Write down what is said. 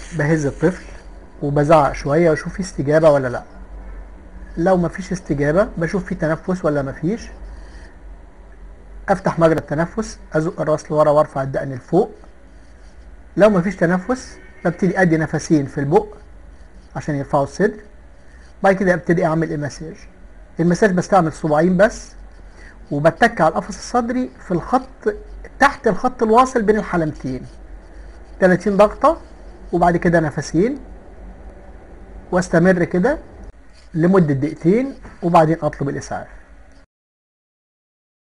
بهز الطفل وبزعق شوية واشوف في استجابة ولا لا لو مفيش استجابة بشوف في تنفس ولا مفيش افتح مجرى التنفس ازق الراس لورا وارفع الدقن لفوق لو مفيش تنفس ببتدي ادي نفسين في البق عشان يرفعوا الصدر بعد كده ابتدي اعمل المساج المساج بستعمل صباعين بس وبتك على القفص الصدري في الخط تحت الخط الواصل بين الحلمتين 30 ضغطة وبعد كده نفسين واستمر كده لمدة دقيقتين وبعدين اطلب الاسعاف